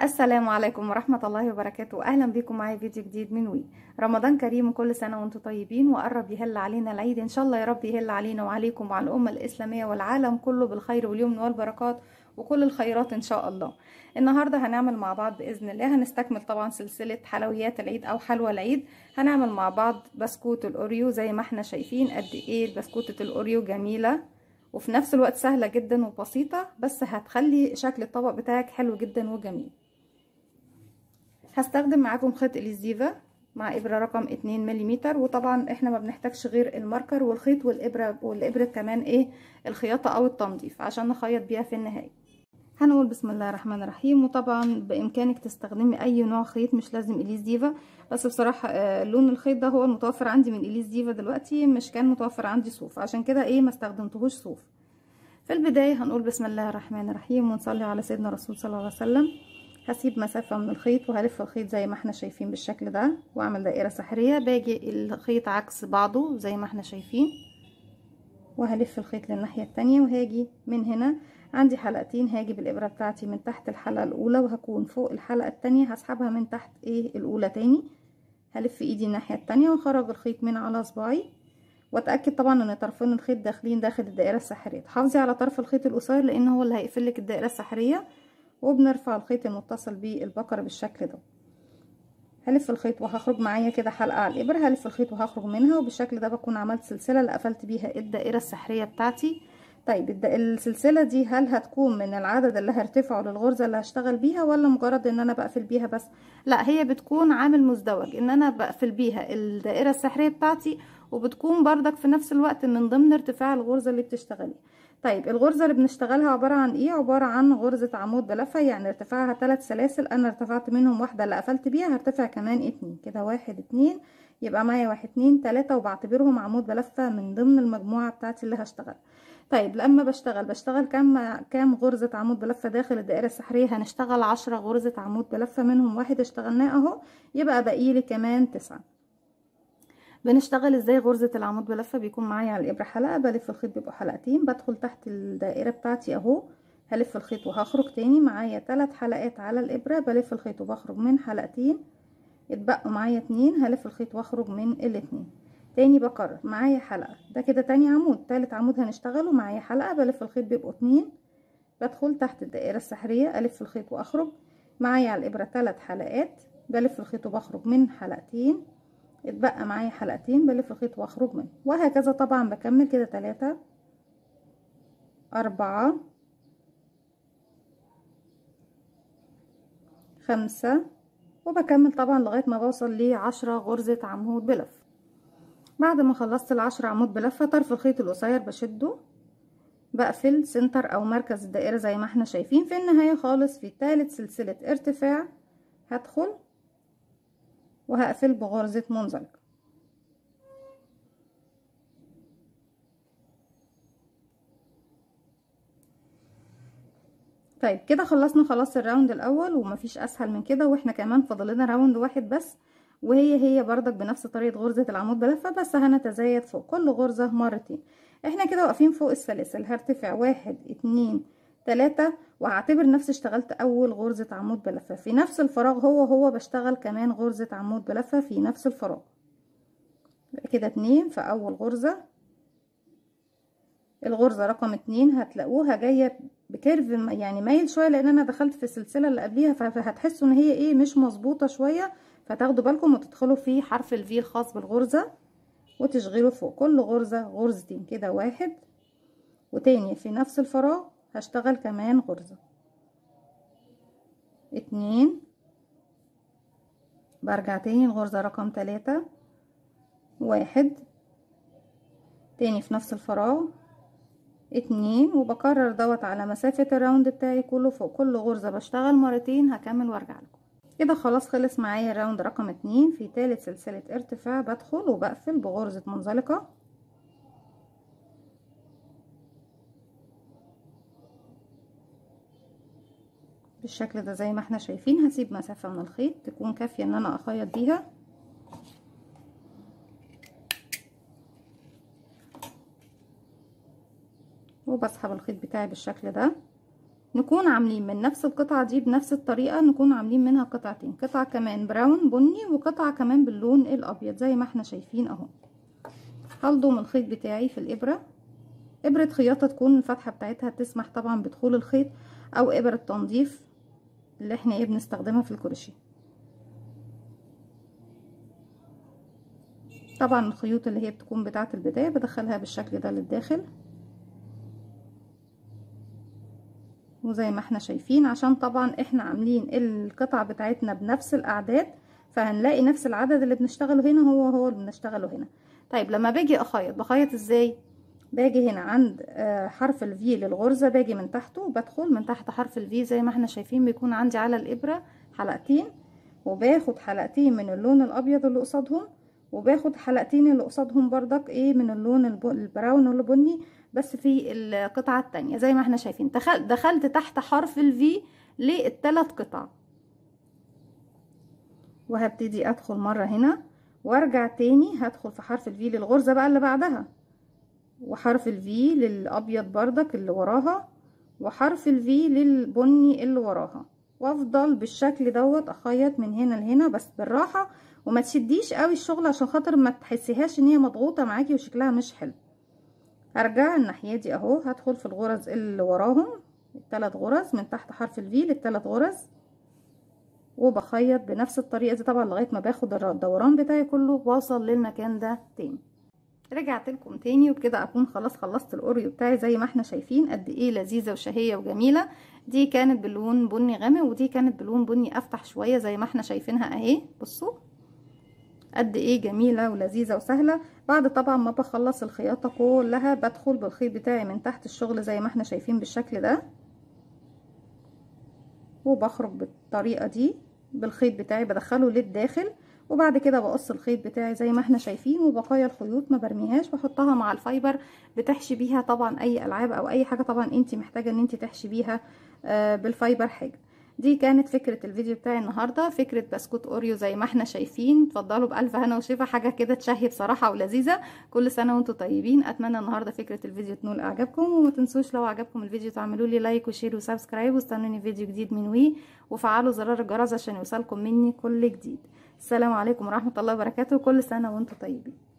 السلام عليكم ورحمة الله وبركاته أهلا بكم معايا فيديو جديد من وي رمضان كريم وكل سنة وانتم طيبين وقرب يهل علينا العيد إن شاء الله يا رب يهل علينا وعليكم وعلى الأمة الإسلامية والعالم كله بالخير واليمن والبركات وكل الخيرات إن شاء الله النهاردة هنعمل مع بعض بإذن الله هنستكمل طبعا سلسلة حلويات العيد أو حلوى العيد هنعمل مع بعض بسكوت الأوريو زي ما احنا شايفين قد إيه بسكوتة الأوريو جميلة وفي نفس الوقت سهلة جدا وبسيطة بس هتخلي شكل الطبق بتاعك حلو جدا وجميل هستخدم معاكم خيط اليزيفا مع ابره رقم 2 ملم وطبعا احنا ما بنحتاجش غير الماركر والخيط والابره والابره كمان ايه الخياطه او التنظيف عشان نخيط بيها في النهايه هنقول بسم الله الرحمن الرحيم وطبعا بامكانك تستخدمي اي نوع خيط مش لازم اليز ديفا بس بصراحه آه لون الخيط ده هو المتوفر عندي من اليز ديفا دلوقتي مش كان متوفر عندي صوف عشان كده ايه ما استخدمتهوش صوف في البدايه هنقول بسم الله الرحمن الرحيم ونصلي على سيدنا الرسول صلى الله عليه وسلم هسيب مسافة من الخيط وهلف الخيط زي ما احنا شايفين بالشكل ده واعمل دائرة سحرية باجي الخيط عكس بعضه زي ما احنا شايفين وهلف الخيط للناحية التانية وهاجي من هنا عندي حلقتين هاجي بالابرة بتاعتي من تحت الحلقة الاولى وهكون فوق الحلقة التانية هسحبها من تحت ايه الاولى تاني هلف ايدي الناحية التانية واخرج الخيط من على صباعي واتاكد طبعا ان طرفين الخيط داخلين داخل الدائرة السحرية حافظي على طرف الخيط القصير لان هو اللي هيقفلك الدائرة السحرية وبنرفع الخيط المتصل بالبقرة بالشكل ده هلف الخيط وهخرج معايا كده حلقة على الإبرة هلف الخيط وهخرج منها وبالشكل ده بكون عملت سلسلة اللي قفلت بيها الدائرة السحرية بتاعتي طيب السلسلة دي هل هتكون من العدد اللي هرتفعه للغرزة اللي هشتغل بيها ولا مجرد ان انا بقفل بيها بس لا هي بتكون عامل مزدوج ان انا بقفل بيها الدائرة السحرية بتاعتي وبتكون بردك في نفس الوقت من ضمن ارتفاع الغرزة اللي بتشتغلي طيب الغرزة اللي بنشتغلها عبارة عن ايه عبارة عن غرزة عمود بلفة يعني ارتفاعها ثلاث سلاسل انا ارتفعت منهم واحدة اللي قفلت بيها هرتفع كمان اتنين كده واحد اتنين يبقى معايا واحد اتنين تلاتة وبعتبرهم عمود بلفة من ضمن المجموعة بتاعتي اللي هشتغل طيب لما بشتغل بشتغل كام كام غرزة عمود بلفة داخل الدائرة السحرية هنشتغل عشرة غرزة عمود بلفة منهم واحد اشتغلناه اهو يبقى باقيلي كمان تسعة بنشتغل ازاي غرزة العمود بلفة بيكون معايا على الابرة حلقة بلف الخيط بيبقوا حلقتين بدخل تحت الدائرة بتاعتي اهو هلف الخيط وهخرج تاني معايا ثلاث حلقات على الابرة بلف الخيط وبخرج من حلقتين اتبقوا معايا اتنين هلف الخيط واخرج من الاتنين تاني بكرر معايا حلقة ده كده تاني عمود تالت عمود هنشتغله معايا حلقة بلف الخيط بيبقوا اتنين بدخل تحت الدائرة السحرية الف الخيط واخرج معايا على الابرة ثلاث حلقات بلف الخيط وبخرج من حلقتين اتبقى معايا حلقتين بلف الخيط واخرج منه وهكذا طبعا بكمل كده تلاتة أربعة خمسة وبكمل طبعا لغاية ما بوصل لعشرة غرزة عمود بلف بعد ما خلصت العشرة عمود بلفة طرف الخيط القصير بشده بقفل سنتر او مركز الدائرة زي ما احنا شايفين في النهاية خالص في تالت سلسلة ارتفاع هدخل وهقفل بغرزة منزلقة طيب كده خلصنا خلاص الراوند الاول ومفيش اسهل من كده واحنا كمان فاضلنا راوند واحد بس وهي هي بردك بنفس طريقة غرزة العمود بلفة بس هنتزايد فوق كل غرزة مرتين احنا كده واقفين فوق السلاسل هرتفع واحد اتنين تلاتة وهعتبر نفسي اشتغلت اول غرزة عمود بلفة في نفس الفراغ هو هو بشتغل كمان غرزة عمود بلفة في نفس الفراغ كده اتنين في اول غرزة الغرزة رقم اتنين هتلاقوها جاية بكيرف يعني مايل شوية لان انا دخلت في السلسلة اللي قبليها فهتحسوا ان هي ايه مش مظبوطة شوية فتاخدوا بالكم وتدخلوا في حرف الفي الخاص بالغرزة وتشغلوا فوق كل غرزة غرزتين كده واحد وتاني في نفس الفراغ هشتغل كمان غرزة اتنين برجع تاني الغرزة رقم تلاتة واحد تاني في نفس الفراغ اتنين وبكرر دوت على مسافة الراوند بتاعي كله فوق كل غرزة بشتغل مرتين هكمل وارجع لكم كده خلاص خلص معايا الراوند رقم اتنين في تالت سلسلة ارتفاع بدخل وبقفل بغرزة منزلقة بالشكل ده زي ما احنا شايفين هسيب مسافة من الخيط تكون كافية ان انا اخيط بيها وبسحب الخيط بتاعي بالشكل ده نكون عاملين من نفس القطعة دي بنفس الطريقة نكون عاملين منها قطعتين قطعة كمان براون بني وقطعة كمان باللون الأبيض زي ما احنا شايفين اهو هلضم الخيط بتاعي في الإبرة إبرة خياطة تكون الفتحة بتاعتها تسمح طبعا بدخول الخيط أو إبرة تنظيف اللي احنا ايه بنستخدمها في الكروشيه طبعا الخيوط اللي هي بتكون بتاعة البداية بدخلها بالشكل ده للداخل وزي ما احنا شايفين عشان طبعا احنا عاملين القطع بتاعتنا بنفس الاعداد فهنلاقي نفس العدد اللي بنشتغله هنا هو هو اللي بنشتغله هنا طيب لما باجي اخيط بخيط ازاي باجي هنا عند حرف الفي للغرزة باجي من تحته بدخل من تحت حرف الفي زي ما احنا شايفين بيكون عندي على الابرة حلقتين وباخد حلقتين من اللون الابيض اللي قصادهم وباخد حلقتين اللي قصادهم بردك ايه من اللون البراون والبني بس في القطعة التانية زي ما احنا شايفين دخلت تحت حرف الفي للتلات قطع وهبتدي ادخل مرة هنا وارجع تاني هدخل في حرف الفي للغرزة بقى اللي بعدها وحرف الفي للابيض بردك اللي وراها وحرف الفي للبني اللي وراها وافضل بالشكل دوت اخيط من هنا لهنا بس بالراحة وما تشديش قوي الشغل عشان خاطر ما تحسيهاش ان هي مضغوطة معاكي وشكلها مش حلو هرجع الناحية دي اهو هدخل في الغرز اللي وراهم الثلاث غرز من تحت حرف الفي للثلاث غرز وبخيط بنفس الطريقة دي طبعا لغاية ما باخد الدوران بتاعي كله واوصل للمكان ده تاني رجعت لكم تاني وبكده اكون خلاص خلصت الاوريو بتاعي زي ما احنا شايفين قد ايه لذيذه وشهيه وجميله دي كانت بلون بني غامق ودي كانت بلون بني افتح شويه زي ما احنا شايفينها اهي بصوا قد ايه جميله ولذيذه وسهله بعد طبعا ما بخلص الخياطه كلها بدخل بالخيط بتاعي من تحت الشغل زي ما احنا شايفين بالشكل ده وبخرج بالطريقه دي بالخيط بتاعي بدخله للداخل وبعد كده بقص الخيط بتاعي زي ما احنا شايفين وبقايا الخيوط ما برميهاش بحطها مع الفايبر بتحشي بيها طبعا اي العاب او اي حاجه طبعا انت محتاجه ان انت تحشي بيها آه بالفايبر حاجه دي كانت فكره الفيديو بتاعي النهارده فكره بسكوت اوريو زي ما احنا شايفين اتفضلوا بالف هنا وشفا حاجه كده تشهي بصراحه ولذيذه كل سنه وانتم طيبين اتمنى النهارده فكره الفيديو تنول اعجابكم وما تنسوش لو عجبكم الفيديو تعملوا لي لايك وشير وسبسكرايب واستنوني فيديو جديد من وي وفعلوا زرار الجرس عشان يوصلكم مني كل جديد السلام عليكم ورحمه الله وبركاته كل سنه وانتم طيبين